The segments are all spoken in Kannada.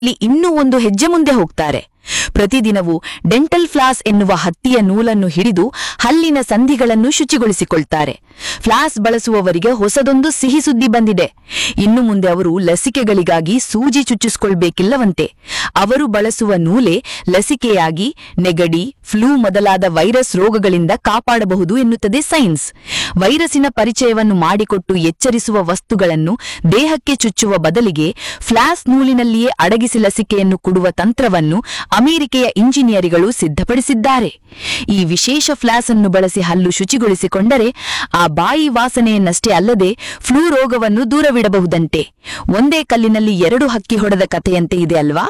ಇಲ್ಲಿ ಇನ್ನೂ ಒಂದು ಹೆಜ್ಜೆ ಮುಂದೆ ಹೋಗ್ತಾರೆ ಪ್ರತಿದಿನವೂ ಡೆಂಟಲ್ ಫ್ಲಾಸ್ ಎನ್ನುವ ಹತ್ತಿಯ ನೂಲನ್ನು ಹಿಡಿದು ಹಲ್ಲಿನ ಸಂಧಿಗಳನ್ನು ಶುಚಿಗೊಳಿಸಿಕೊಳ್ತಾರೆ ಫ್ಲಾಸ್ ಬಳಸುವವರಿಗೆ ಹೊಸದೊಂದು ಸಿಹಿ ಸುದ್ದಿ ಬಂದಿದೆ ಇನ್ನು ಮುಂದೆ ಅವರು ಲಸಿಕೆಗಳಿಗಾಗಿ ಸೂಜಿ ಚುಚ್ಚಿಸಿಕೊಳ್ಬೇಕಿಲ್ಲವಂತೆ ಅವರು ಬಳಸುವ ನೂಲೆ ಲಸಿಕೆಯಾಗಿ ನೆಗಡಿ ಫ್ಲೂ ಮೊದಲಾದ ವೈರಸ್ ರೋಗಗಳಿಂದ ಕಾಪಾಡಬಹುದು ಎನ್ನುತ್ತದೆ ಸೈನ್ಸ್ ವೈರಸ್ಸಿನ ಪರಿಚಯವನ್ನು ಮಾಡಿಕೊಟ್ಟು ಎಚ್ಚರಿಸುವ ವಸ್ತುಗಳನ್ನು ದೇಹಕ್ಕೆ ಚುಚ್ಚುವ ಬದಲಿಗೆ ಫ್ಲಾಸ್ ನೂಲಿನಲ್ಲಿಯೇ ಅಡಗಿಸಿ ಲಸಿಕೆಯನ್ನು ಕೊಡುವ ತಂತ್ರವನ್ನು ಅಮೆರಿಕೆಯ ಇಂಜಿನಿಯರಿಗಳು ಸಿದ್ಧಪಡಿಸಿದ್ದಾರೆ ಈ ವಿಶೇಷ ಫ್ಲಾಸ್ ಅನ್ನು ಬಳಸಿ ಹಲ್ಲು ಶುಚಿಗೊಳಿಸಿಕೊಂಡರೆ ಆ ಬಾಯಿ ವಾಸನೆಯನ್ನಷ್ಟೇ ಅಲ್ಲದೆ ಫ್ಲೂ ರೋಗವನ್ನು ದೂರವಿಡಬಹುದಂತೆ ಒಂದೇ ಕಲ್ಲಿನಲ್ಲಿ ಎರಡು ಹಕ್ಕಿ ಹೊಡೆದ ಕಥೆಯಂತೆ ಇದೆ ಅಲ್ವಾ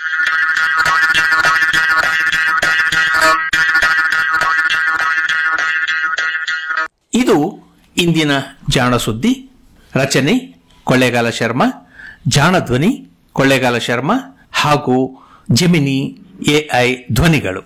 ಇದು ಇಂದಿನ ಜಾಣ ಸುದ್ದಿ ರಚನೆ ಕೊಳ್ಳೇಗಾಲ ಶರ್ಮಾ ಜಾಣ ಧ್ವನಿ ಕೊಳ್ಳೇಗಾಲ ಶರ್ಮಾ ಹಾಗೂ ಜೆಮಿನಿ ಎಐ ಧ್ವನಿಗಳು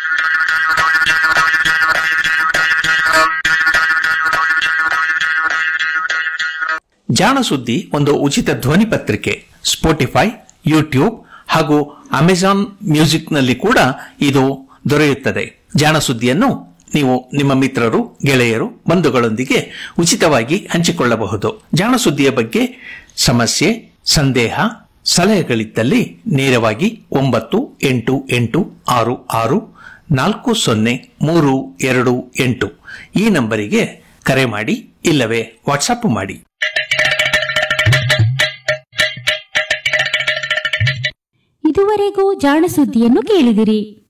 ಜಾಣ ಸುದ್ದಿ ಒಂದು ಉಚಿತ ಧ್ವನಿ ಪತ್ರಿಕೆ ಸ್ಪೋಟಿಫೈ ಯೂಟ್ಯೂಬ್ ಹಾಗೂ ಅಮೆಜಾನ್ ಮ್ಯೂಸಿಕ್ನಲ್ಲಿ ಕೂಡ ಇದು ದೊರೆಯುತ್ತದೆ ಜಾಣ ಸುದ್ದಿಯನ್ನು ನೀವು ನಿಮ್ಮ ಮಿತ್ರರು ಗೆಳೆಯರು ಬಂಧುಗಳೊಂದಿಗೆ ಉಚಿತವಾಗಿ ಹಂಚಿಕೊಳ್ಳಬಹುದು ಜಾಣ ಸುದ್ದಿಯ ಬಗ್ಗೆ ಸಮಸ್ಯೆ ಸಂದೇಹ ಸಲಹೆಗಳಿದ್ದಲ್ಲಿ ನೇರವಾಗಿ ಒಂಬತ್ತು ಎಂಟು ಎಂಟು ಆರು ಆರು ನಾಲ್ಕು ಸೊನ್ನೆ ಮೂರು ಎರಡು ಎಂಟು ಈ ನಂಬರಿಗೆ ಕರೆ ಮಾಡಿ ಇಲ್ಲವೇ ವಾಟ್ಸಪ್ ಮಾಡಿ ಇದುವರೆಗೂ ಜಾಣ ಸುದ್ದಿಯನ್ನು ಕೇಳಿದಿರಿ